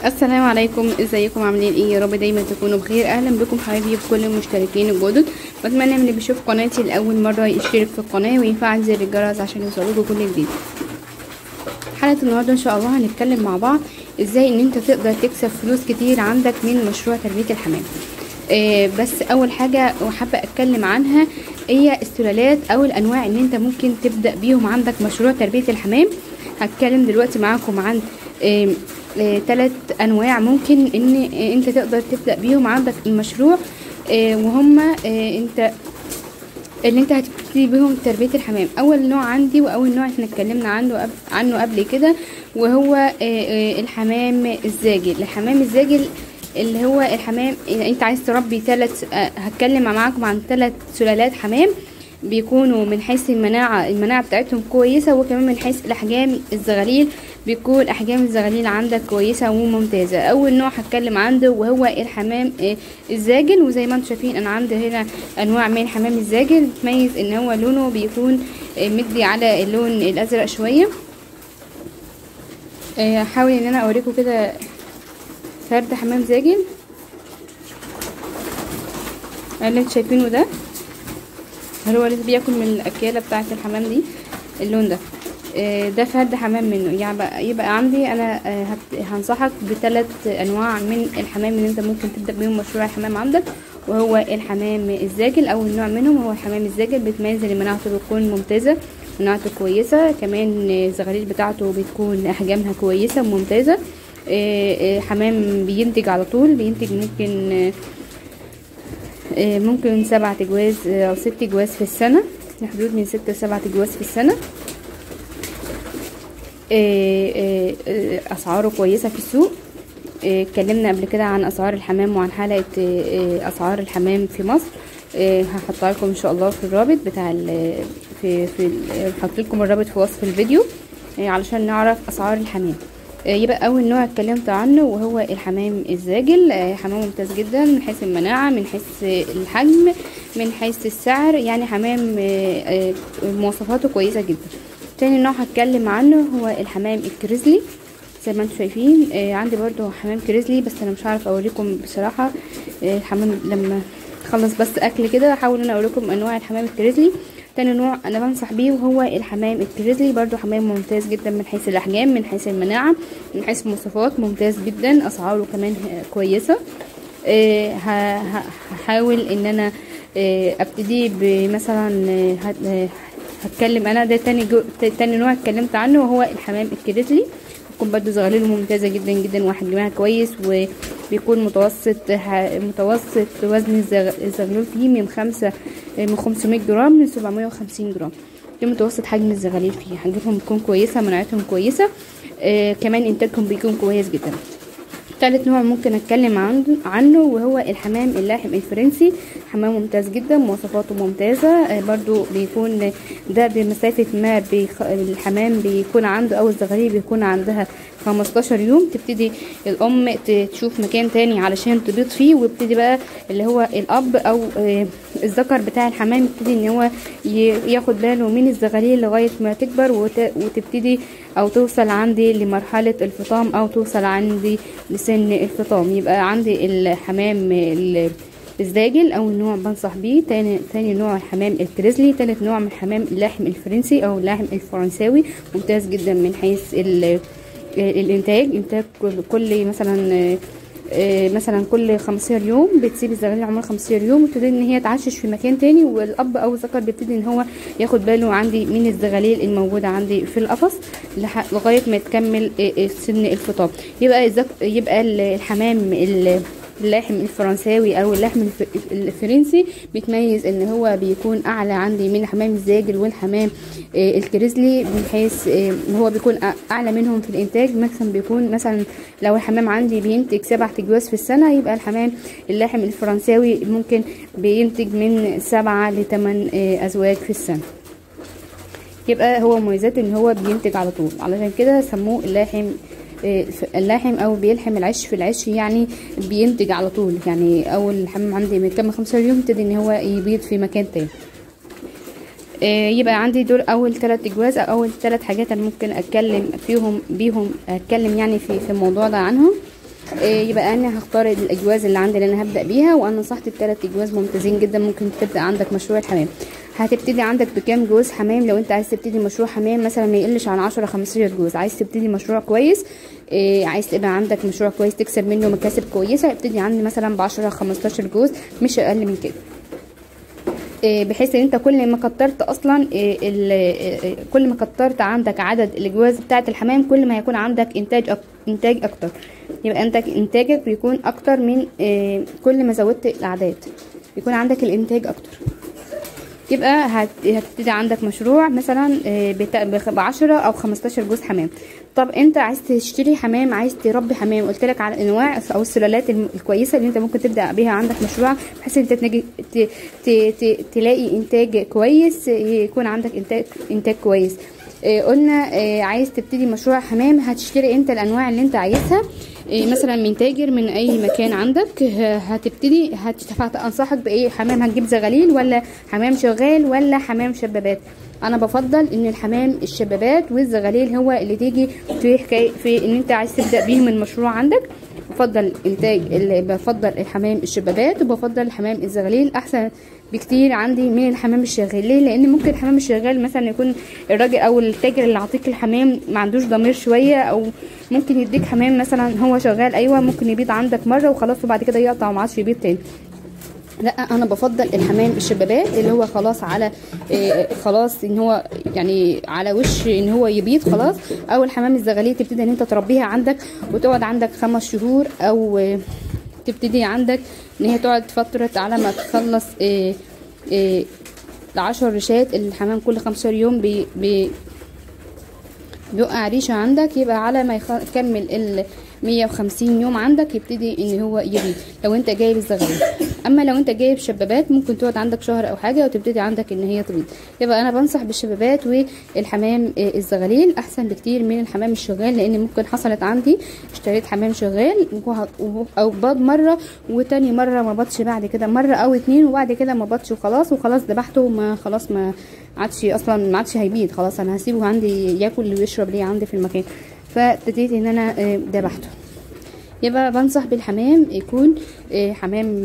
السلام عليكم ازيكم عاملين ايه يا رب دايما تكونوا بخير اهلا بكم حبايبي بكل المشتركين الجدد بتمنى من اللي بيشوف قناتي لاول مره يشترك في القناه ويفعل زر الجرس عشان يوصلكوا كل جديد حلقه النهارده ان شاء الله هنتكلم مع بعض ازاي ان انت تقدر تكسب فلوس كتير عندك من مشروع تربيه الحمام آه بس اول حاجه وحابه اتكلم عنها هي السلالات او الانواع اللي انت ممكن تبدا بيهم عندك مشروع تربيه الحمام هتكلم دلوقتي معاكم عن ثلاث انواع ممكن ان آه انت تقدر تبدا بيهم عندك المشروع آه وهم آه انت اللي انت هتبتدي بيهم تربيه الحمام اول نوع عندي واول نوع احنا اتكلمنا عنه قبل عنه قبل كده وهو الحمام الزاجل الحمام الزاجل اللي هو الحمام انت عايز تربي ثلاث هتكلم معاكم عن ثلاث سلالات حمام بيكونوا من حيث المناعة المناعة بتاعتهم كويسة وكمان من حيث الأحجام الزغاليل بيكون أحجام الزغاليل عندك كويسة وممتازة أول نوع هتكلم عنده وهو الحمام الزاجل وزي ما انتم شايفين أنا عندي هنا أنواع من الحمام الزاجل بتميز إن هو لونه بيكون مدي على اللون الأزرق شوية هحاول إن أنا أوريكم كده فرد حمام زاجل اللي انتوا شايفينه ده هل هو لسه بياكل من الاكياله بتاعه الحمام دي اللون ده ده فرد حمام منه يبقى يبقى عندي انا هنصحك بثلاث انواع من الحمام اللي انت ممكن تبدا بيهم مشروع الحمام عندك وهو الحمام الزاجل اول نوع منهم هو الحمام الزاجل بتميز ان مناعته بتكون ممتازه مناعته كويسه كمان الزغاليل بتاعته بتكون احجامها كويسه وممتازه حمام بينتج على طول بينتج ممكن ممكن سبعة جواز او ست جواز في السنة في حدود من ستة لسبعة جواز في السنة اسعاره كويسة في السوق اتكلمنا قبل كده عن اسعار الحمام وعن حلقة اسعار الحمام في مصر هحط لكم ان شاء الله في الرابط بتاع في في هحط لكم الرابط في وصف الفيديو علشان نعرف اسعار الحمام يبقى اول نوع اتكلمت عنه وهو الحمام الزاجل حمام ممتاز جدا من حيث المناعه من حيث الحجم من حيث السعر يعني حمام مواصفاته كويسه جدا تاني نوع هتكلم عنه هو الحمام الكريزلي زي ما انتم شايفين عندي برضو حمام كريزلي بس انا مش عارف اوريكم بصراحه الحمام لما اخلص بس اكل كده هحاول ان انا اوريكم انواع الحمام الكريزلي تاني نوع انا بنصح بيه وهو الحمام الكريزلي برضو حمام ممتاز جدا من حيث الاحجام من حيث المناعه من حيث المواصفات ممتاز جدا اسعاره كمان كويسه أه هحاول ان انا أه ابتدي بمثلا أه هتكلم انا ده تاني جو تاني نوع اتكلمت عنه وهو الحمام الكريزلي بيكون برضو زغاليله ممتازه جدا جدا وحجمها كويس وبيكون متوسط متوسط وزن الزغلول فيه من خمسة من 500 جرام ل 750 جرام ده متوسط حجم الزغاليل فيه حجمهم بتكون كويسه مناعتهم كويسه آه كمان انتاجهم بيكون كويس جدا ثالث نوع ممكن اتكلم عنه عنه وهو الحمام اللاحم الفرنسي حمام ممتاز جدا مواصفاته ممتازه آه برضو بيكون ده بمسافه ما بيخ... الحمام بيكون عنده او الزغاليل بيكون عندها 15 يوم تبتدي الام تشوف مكان تاني علشان تبيض فيه ويبتدي بقى اللي هو الاب او آه الذكر بتاع الحمام يبتدي ان هو ياخد باله من الزغاليل لغايه ما تكبر وت... وتبتدي او توصل عندي لمرحله الفطام او توصل عندي لسن الفطام يبقى عندي الحمام الزاجل اول نوع بنصح بيه تاني, تاني نوع الحمام الكريزلي تالت نوع من حمام اللاحم الفرنسي او اللاحم الفرنساوي ممتاز جدا من حيث الانتاج انتاج كل مثلا مثلا كل 15 يوم بتسيب الزغاليل عمر 15 يوم وتبتدي ان هي تعشش في مكان تاني والاب او الذكر بيبتدي ان هو ياخد باله عندي من الزغاليل الموجوده عندي في القفص لغايه ما تكمل سن الفطام يبقى يبقى الحمام اللاحم الفرنساوي او اللحم الفرنسي بيتميز ان هو بيكون اعلى عندي من الحمام الزاجل والحمام الكريزلي من حيث هو بيكون اعلى منهم في الانتاج مثلا بيكون مثلا لو الحمام عندي بينتج سبع تجواز في السنه يبقى الحمام اللحم الفرنساوي ممكن بينتج من سبعة لثمان ازواج في السنه يبقى هو مميزات ان هو بينتج على طول علشان كده سموه اللاحم اللاحم او بيلحم العش في العش يعني بينتج على طول يعني اول الحمام عندي من كام 15 يوم يبتدي ان هو يبيض في مكان تاني يبقى عندي دول اول ثلاث اجواز او اول ثلاث حاجات انا ممكن اتكلم فيهم بيهم اتكلم يعني في في الموضوع ده عنهم إيه يبقى انا هختار الاجواز اللي عندي اللي انا هبدا بيها وانا نصحت بثلاث اجواز ممتازين جدا ممكن تبدا عندك مشروع الحمام هتبتدي عندك بكام جوز حمام لو انت عايز تبتدي مشروع حمام مثلا ما يقلش عن 10 15 جوز عايز تبتدي مشروع كويس إيه عايز تبقى عندك مشروع كويس تكسب منه مكاسب كويسه ابتدي عندي مثلا ب 10 15 جوز مش اقل من كده إيه بحيث ان انت كل ما كترت اصلا إيه إيه كل ما كترت عندك عدد الاجواز بتاعه الحمام كل ما هيكون عندك انتاج أك انتاج اكتر يبقى انت انتاجك بيكون اكتر من كل ما زودت الاعداد بيكون عندك الانتاج اكتر يبقى هتبتدي عندك مشروع مثلا ب 10 او 15 جوز حمام طب انت عايز تشتري حمام عايز تربي حمام قلت لك على الانواع او السلالات الكويسه اللي انت ممكن تبدا بيها عندك مشروع بحيث انت تنجي ت ت ت تلاقي انتاج كويس يكون عندك انتاج انتاج كويس اه قلنا اه عايز تبتدي مشروع حمام هتشتري انت الانواع اللي انت عايزها اه مثلا من تاجر من اي مكان عندك هتبتدي هتنصحك بايه حمام هتجيب زغاليل ولا حمام شغال ولا حمام شبابات انا بفضل ان الحمام الشبابات والزغاليل هو اللي تيجي في حكايه في ان انت عايز تبدا بيهم المشروع عندك بفضل انتاج بفضل الحمام الشبابات وبفضل الحمام الزغاليل احسن بكتير عندي من الحمام الشغال ليه لان ممكن الحمام الشغال مثلا يكون الراجل او التاجر اللي عطيك الحمام ما عندوش ضمير شويه او ممكن يديك حمام مثلا هو شغال ايوه ممكن يبيض عندك مره وخلاص وبعد كده يقطع وما عادش يبيض تاني لا انا بفضل الحمام الشبابات اللي هو خلاص على إيه خلاص ان هو يعني على وش ان هو يبيض خلاص او الحمام الزغاليه تبتدي ان انت تربيها عندك وتقعد عندك خمس شهور او إيه تبتدي عندك ان هي تقعد فتره على ما تخلص إيه إيه العشر ريشات الحمام كل 15 يوم بي بي بيقع ريشه عندك يبقى على ما يكمل ال 150 يوم عندك يبتدي ان هو يبيض لو انت جايب الزغاليل اما لو انت جايب شبابات ممكن تقعد عندك شهر او حاجه وتبتدي عندك ان هي تبيض يبقى انا بنصح بالشبابات والحمام الزغاليل احسن بكتير من الحمام الشغال لان ممكن حصلت عندي اشتريت حمام شغال او باض مره وتاني مره ما بطش بعد كده مره او اتنين وبعد كده ما بطش وخلاص وخلاص ذبحته وما خلاص ما عادش اصلا ما عادش هيبيض خلاص انا هسيبه عندي ياكل ويشرب ليه عندي في المكان فابتديت ان انا ذبحته يبقى بنصح بالحمام يكون حمام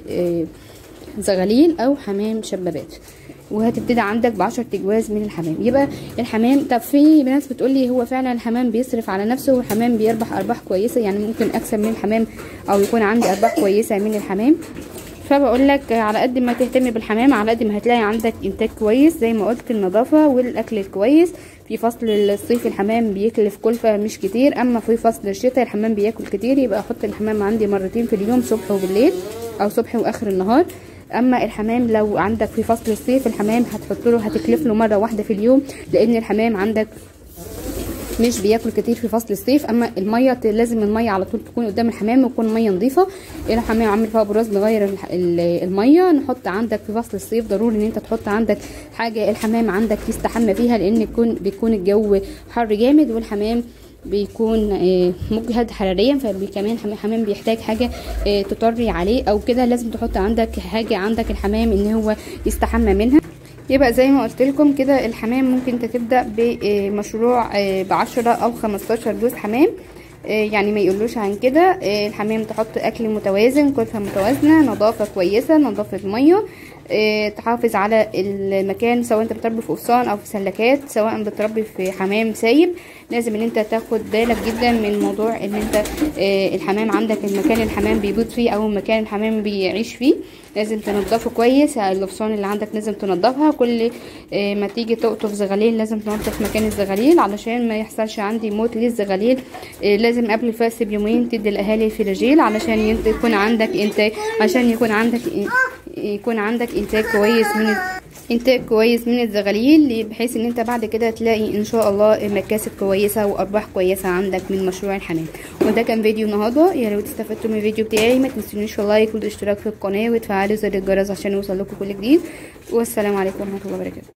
زغاليل او حمام شبابات وهتبتدي عندك بعشر تجواز من الحمام يبقى الحمام طب في ناس بتقولي هو فعلا الحمام بيصرف على نفسه والحمام بيربح ارباح كويسه يعني ممكن اكسب من الحمام او يكون عندي ارباح كويسه من الحمام فبقول لك على قد ما تهتمي بالحمام على قد ما هتلاقي عندك انتاج كويس زي ما قلت النظافه والاكل الكويس في فصل الصيف الحمام بيكلف كلفه مش كتير اما في فصل الشتاء الحمام بياكل كتير يبقى احط الحمام عندي مرتين في اليوم صبح وبالليل او صبح واخر النهار اما الحمام لو عندك في فصل الصيف الحمام هتحط له هتكلف له مره واحده في اليوم لان الحمام عندك مش بياكل كتير في فصل الصيف اما الميه لازم الميه على طول تكون قدام الحمام وتكون ميه نظيفه الحمام عامل فيها براز نغير الميه نحط عندك في فصل الصيف ضروري ان انت تحط عندك حاجه الحمام عندك يستحمى فيها لان يكون بيكون الجو حر جامد والحمام بيكون مجهد حراريا فكمان الحمام بيحتاج حاجه تطري عليه او كده لازم تحط عندك حاجه عندك الحمام ان هو يستحمى منها يبقى زي ما قلت لكم كده الحمام ممكن انت تبدا بمشروع بعشرة او خمستاشر جوز حمام يعني ما يقولوش عن كده الحمام تحط اكل متوازن كلفه متوازنه نظافه كويسه نظافه ميه تحافظ على المكان سواء انت بتربي في قفصان او في سلكات سواء بتربي في حمام سايب لازم ان انت تاخد بالك جدا من موضوع ان انت الحمام عندك المكان الحمام بيبيض فيه او المكان الحمام بيعيش فيه لازم تنضفه كويس القفصان اللي عندك لازم تنضفها كل ما تيجي تقطف زغاليل لازم تنضف مكان الزغاليل علشان ما يحصلش عندي موت للزغاليل لازم قبل الفأس بيومين تدي الاهالي فلاجيل علشان يكون عندك انتاج عشان يكون عندك يكون عندك انتاج كويس من انتاج كويس من الزغاليل بحيث ان انت بعد كده تلاقي ان شاء الله مكاسب كويسه وارباح كويسه عندك من مشروع الحمام وده كان فيديو النهارده يا ريت استفدتوا من الفيديو بتاعي ما تنسونيش في اللايك والاشتراك في القناه وتفعلوا زر الجرس عشان يوصل لكم كل جديد والسلام عليكم ورحمه الله وبركاته